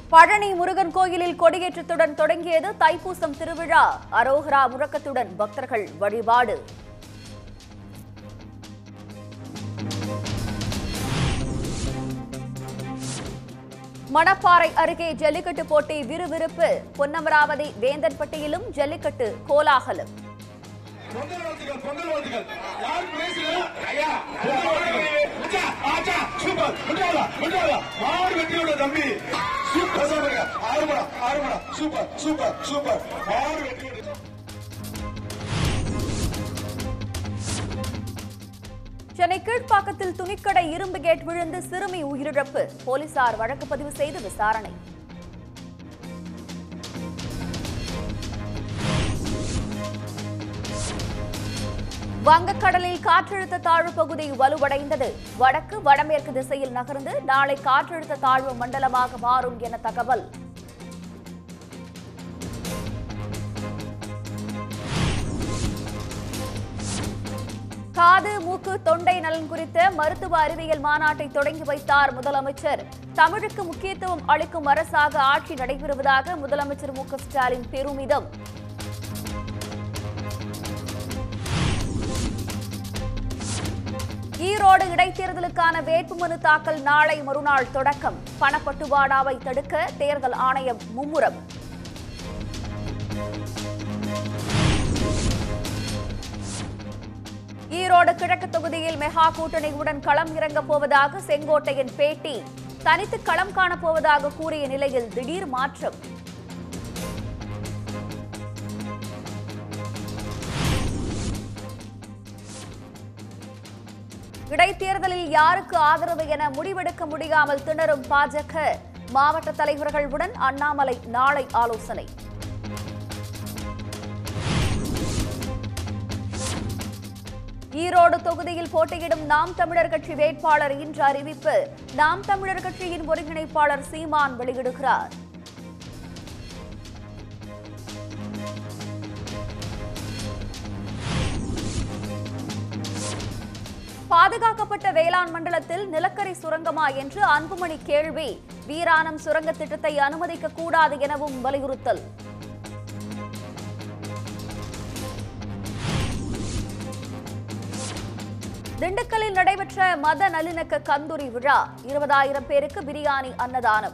பழனி முருகன் கோயிலில் கொடியேற்றத்துடன் தொடங்கியது தைப்பூசம் திருவிழா அரோகரா முழக்கத்துடன் பக்தர்கள் வழிபாடு மணப்பாறை அருகே ஜல்லிக்கட்டு போட்டி விறுவிறுப்பு பொன்னமராவதி வேந்தன்பட்டியிலும் ஜல்லிக்கட்டு கோலாகலம் பொங்கல் வாழ்த்துக்கள் பொங்கல் வாழ்த்துக்கள் யார் பேசல ஐயா பொங்கல் வாழ்த்துக்கள் உச்சா, ஆச்சா, சூப்பர் முன்னாளா முன்னாளா மாடு வெற்றியோட தம்பி சூப்பர் சூப்பர் ஆறு மடா ஆறு மடா சூப்பர் சூப்பர் சூப்பர் மாடு வெற்றியோட சென்னை கீழ்ப்பாக்கத்தில் துணிக்கடை இரும்பு கேட் விழுந்து சிறுமி உயிரிழப்பு போலீசார் வழக்கு பதிவு செய்து விசாரணை வங்கக்கடலில் காற்றழுத்த தாழ்வு பகுதி வலுவடைந்தது வடக்கு வடமேற்கு திசையில் நகர்ந்து நாளை காற்றழுத்த தாழ்வு மண்டலமாக மாறும் என தகவல் காது மூக்கு தொண்டை நலன் குறித்த மருத்துவ அறிவியல் மாநாட்டை தொடங்கி வைத்தார் முதலமைச்சர் தமிழுக்கு முக்கியத்துவம் அளிக்கும் அரசாக ஆட்சி நடைபெறுவதாக முதலமைச்சர் மு க ஸ்டாலின் பெருமிதம் ஈரோடு இடைத்தேர்தலுக்கான வேட்புமனு தாக்கல் நாளை மறுநாள் தொடக்கம் பணப்பட்டுவாடாவை தடுக்க தேர்தல் ஆணையம் மும்முரம் ஈரோடு கிழக்கு தொகுதியில் மெகா கூட்டணியுடன் களம் இறங்கப் போவதாக செங்கோட்டையன் பேட்டி தனித்து களம் காணப் போவதாக கூறிய நிலையில் திடீர் மாற்றம் இடைத்தேர்தலில் யாருக்கு ஆதரவு என முடிவெடுக்க முடியாமல் திணறும் பாஜக மாவட்ட தலைவர்களுடன் அண்ணாமலை நாளை ஆலோசனை ஈரோடு தொகுதியில் போட்டியிடும் நாம் தமிழர் கட்சி வேட்பாளர் இன்று அறிவிப்பு நாம் தமிழர் கட்சியின் ஒருங்கிணைப்பாளர் சீமான் வெளியிடுகிறார் பாதுகாக்கப்பட்ட வேளாண் மண்டலத்தில் நிலக்கரி சுரங்கமா என்று அன்புமணி கேள்வி வீராணம் சுரங்க திட்டத்தை அனுமதிக்க கூடாது எனவும் வலியுறுத்தல் திண்டுக்கல்லில் நடைபெற்ற மத நல்லிணக்க கந்தூரி விழா இருபதாயிரம் பேருக்கு பிரியாணி அன்னதானம்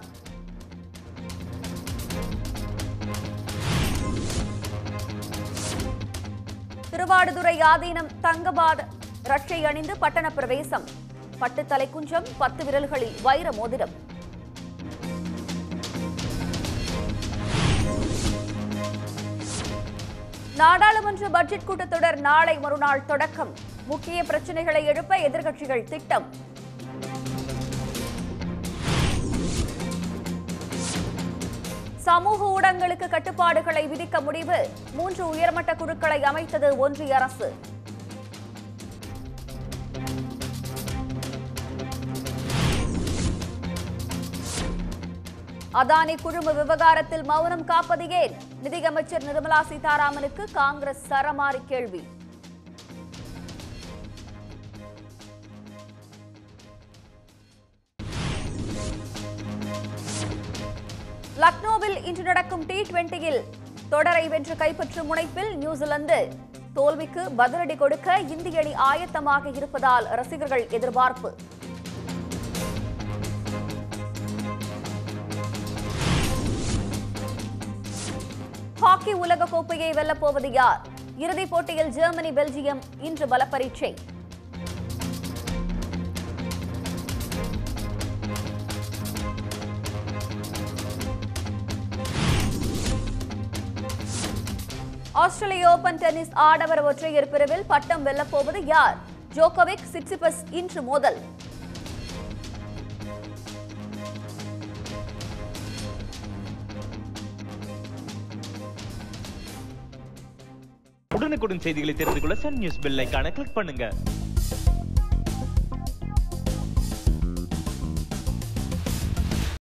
திருவாடுதுறை ஆதீனம் தங்கபாத ரட்சை அணிந்து பட்டண பிரவேசம் பட்டு தலைக்குஞ்சம் பத்து விரல்களில் வைர மோதிரம் நாடாளுமன்ற பட்ஜெட் கூட்டத்தொடர் நாளை மறுநாள் தொடக்கம் முக்கிய பிரச்சனைகளை எழுப்ப எதிர்க்கட்சிகள் திட்டம் சமூக ஊடகங்களுக்கு கட்டுப்பாடுகளை விதிக்க முடிவு மூன்று உயர்மட்ட குழுக்களை அமைத்தது ஒன்றிய அரசு அதானி குழும விவகாரத்தில் மௌனம் காப்பது ஏன் நிதியமைச்சர் நிர்மலா சீதாராமனுக்கு காங்கிரஸ் சரமாரி கேள்வி லக்னோவில் இன்று நடக்கும் டி டுவெண்டியில் தொடரை வென்று கைப்பற்றும் முனைப்பில் நியூசிலாந்து தோல்விக்கு பதிலடி கொடுக்க இந்திய அணி ஆயத்தமாக இருப்பதால் ரசிகர்கள் எதிர்பார்ப்பு ஹாக்கி உலக கோப்பையை வெல்லப் போவது யார் இறுதிப் போட்டியில் ஜெர்மனி பெல்ஜியம் இன்று பல பரீட்சை ஆஸ்திரேலிய ஓபன் டென்னிஸ் ஆடவர் ஒற்றையர் பிரிவில் பட்டம் வெல்லப் போவது யார் ஜோகோவிக் சிட்சிபஸ் இன்று மோதல் உடனுக்குடன் செய்திகளை தெரிந்து கொள்ள சன் நியூஸ் பெல் ஐகானை கிளிக் பண்ணுங்க